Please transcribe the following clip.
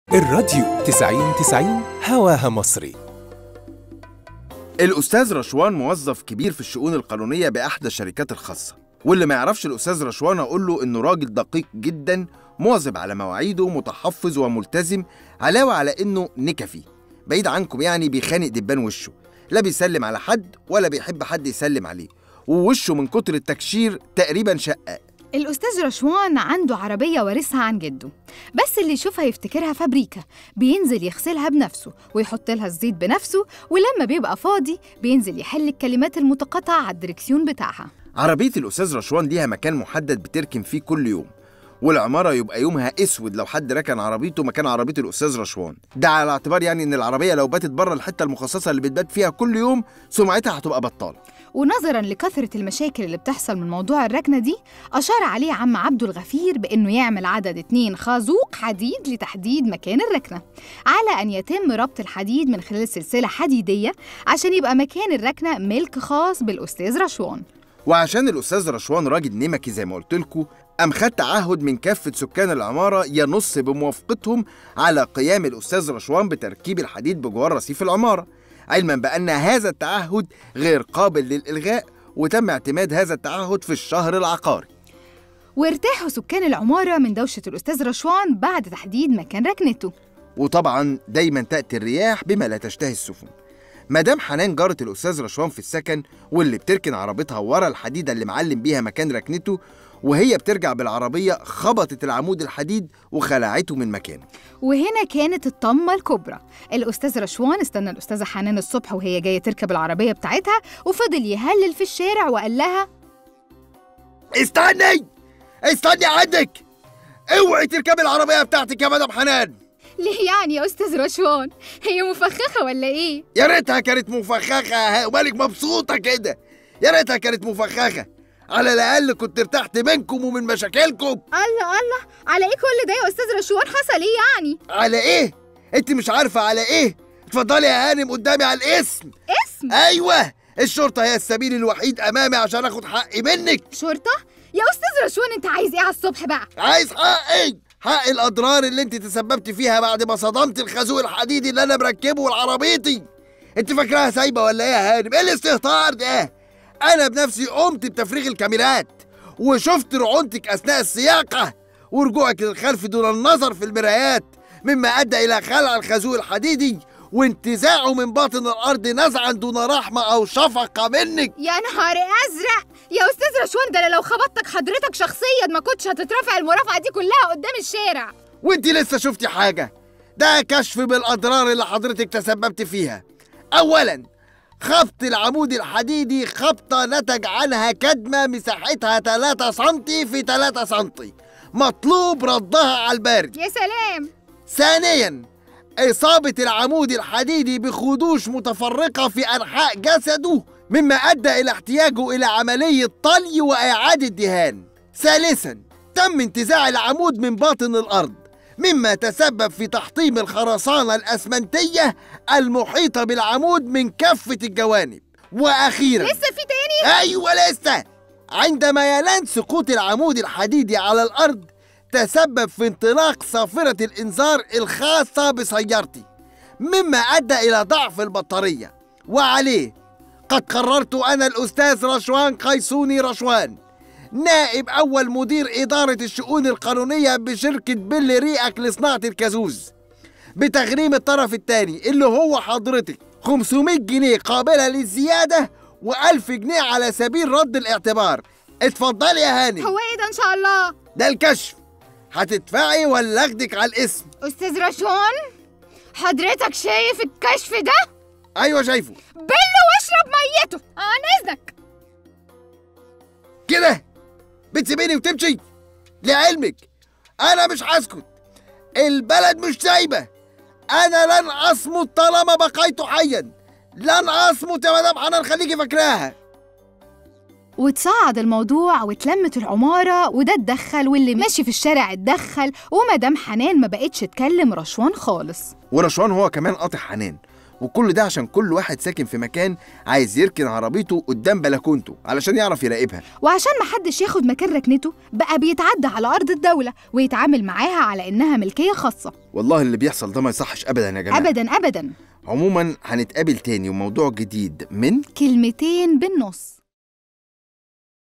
الراديو 90 90 هواها مصري الأستاذ رشوان موظف كبير في الشؤون القانونية بأحدى الشركات الخاصة واللي ما يعرفش الأستاذ رشوان أقول له إنه راجل دقيق جدا مواظب على مواعيده متحفظ وملتزم علاوة على إنه نكفي بعيد عنكم يعني بيخانق دبان وشه لا بيسلم على حد ولا بيحب حد يسلم عليه ووشه من كتر التكشير تقريبا شقق الأستاذ رشوان عنده عربية وارثها عن جده بس اللي يشوفها يفتكرها فابريكا بينزل يغسلها بنفسه ويحط لها الزيت بنفسه ولما بيبقى فاضي بينزل يحل الكلمات المتقاطعة على الدركسيون بتاعها عربية الأستاذ رشوان ليها مكان محدد بتركن فيه كل يوم والعمارة يبقى يومها اسود لو حد ركن عربيته مكان عربية الأستاذ رشوان ده على اعتبار يعني إن العربية لو باتت بره الحتة المخصصة اللي بتبات فيها كل يوم سمعتها هتبقى بطالة ونظرا لكثرة المشاكل اللي بتحصل من موضوع الركنة دي أشار عليه عم عبده الغفير بأنه يعمل عدد اتنين خازوق حديد لتحديد مكان الركنة على أن يتم ربط الحديد من خلال سلسلة حديدية عشان يبقى مكان الركنة ملك خاص بالأستاذ رشوان وعشان الأستاذ رشوان راجل نمكي زي ما قلت لكم قام خد تعهد من كافة سكان العمارة ينص بموافقتهم على قيام الأستاذ رشوان بتركيب الحديد بجوار رصيف العمارة علما بأن هذا التعهد غير قابل للإلغاء وتم اعتماد هذا التعهد في الشهر العقاري وارتاحوا سكان العمارة من دوشة الأستاذ رشوان بعد تحديد مكان ركنته وطبعا دايما تأتي الرياح بما لا تشتهي السفن مدام حنان جارة الأستاذ رشوان في السكن واللي بتركن عربيتها ورا الحديدة اللي معلم بيها مكان ركنته وهي بترجع بالعربية خبطت العمود الحديد وخلعته من مكانه وهنا كانت الطمة الكبرى الأستاذ رشوان استنى الأستاذة حنان الصبح وهي جاية تركب العربية بتاعتها وفضل يهلل في الشارع وقال لها استني استني عندك اوعي تركبي العربية بتاعتك يا مدام حنان ليه يعني يا أستاذ رشوان هي مفخخة ولا إيه؟ يا ريتها كانت مفخخة ومالك مبسوطة كده يا ريتها كانت مفخخة على الأقل كنت ارتحت منكم ومن مشاكلكم الله الله على إيه كل ده يا أستاذ رشوان حصل إيه يعني؟ على إيه؟ أنت مش عارفة على إيه؟ اتفضلي يا هانم قدامي على الاسم اسم أيوه الشرطة هي السبيل الوحيد أمامي عشان آخد حقي منك شرطة؟ يا أستاذ رشوان أنت عايز إيه على الصبح بقى؟ عايز حقي حق الأضرار اللي أنت تسببت فيها بعد ما صدمت الخازوق الحديدي اللي أنا مركبه لعربيتي أنت فاكراها سايبة ولا إيه يا هانم؟ إيه الاستهتار ده؟ أنا بنفسي قمت بتفريغ الكاميرات وشفت رعونتك أثناء السياقة ورجوعك للخلف دون النظر في المرايات مما أدى إلى خلع الخازوق الحديدي وانتزاعه من باطن الأرض نزعا دون رحمة أو شفقة منك يا نهار أزرق يا أستاذ رشوان ده أنا لو خبطتك حضرتك شخصيا ما كنتش هتترفع المرافعة دي كلها قدام الشارع وانت لسه شفتي حاجة ده كشف بالأضرار اللي حضرتك تسببت فيها أولا خبط العمود الحديدي خبطة نتج عنها كدمة مساحتها 3 سنتي في 3 سنتي مطلوب ردها على البارد يا سلام ثانيا إصابة العمود الحديدي بخدوش متفرقة في أنحاء جسده مما أدى إلى احتياجه إلى عملية طلي وإعادة دهان ثالثا تم انتزاع العمود من باطن الأرض مما تسبب في تحطيم الخرسانة الأسمنتية المحيطة بالعمود من كافة الجوانب وأخيرا لسه في تاني؟ أيوة لسه عند ميلان سقوط العمود الحديدي على الأرض تسبب في انطلاق صافرة الإنذار الخاصة بسيارتي مما أدى إلى ضعف البطارية وعليه قد قررت أنا الأستاذ رشوان قيسوني رشوان نائب أول مدير إدارة الشؤون القانونية بشركة بيل ريئك لصناعة الكازوز بتغريم الطرف الثاني اللي هو حضرتك 500 جنيه قابلة للزيادة و1000 جنيه على سبيل رد الاعتبار اتفضلي يا هاني هو إيه ده إن شاء الله؟ ده الكشف هتدفعي ولا اخدك على الاسم أستاذ رشوان حضرتك شايف الكشف ده؟ ايوه شايفه بل واشرب ميته عن إذنك كده بتسيبيني وتمشي لعلمك انا مش هسكت البلد مش سايبه انا لن اصمت طالما بقيت حيا لن اصمت يا مدام حنان خليكي فاكراها وتصعد الموضوع واتلمت العمارة وده اتدخل واللي ماشي في الشارع اتدخل ومدام حنان ما بقتش تكلم رشوان خالص ورشوان هو كمان قاطع حنان وكل ده عشان كل واحد ساكن في مكان عايز يركن عربيته قدام بلكونته علشان يعرف يراقبها وعشان محدش ياخد مكان ركنته بقى بيتعدى على أرض الدولة ويتعامل معاها على إنها ملكية خاصة والله اللي بيحصل ده ما يصحش ابدا يا جماعه أبدا أبدا عموما هنتقابل تاني وموضوع جديد من كلمتين بالنص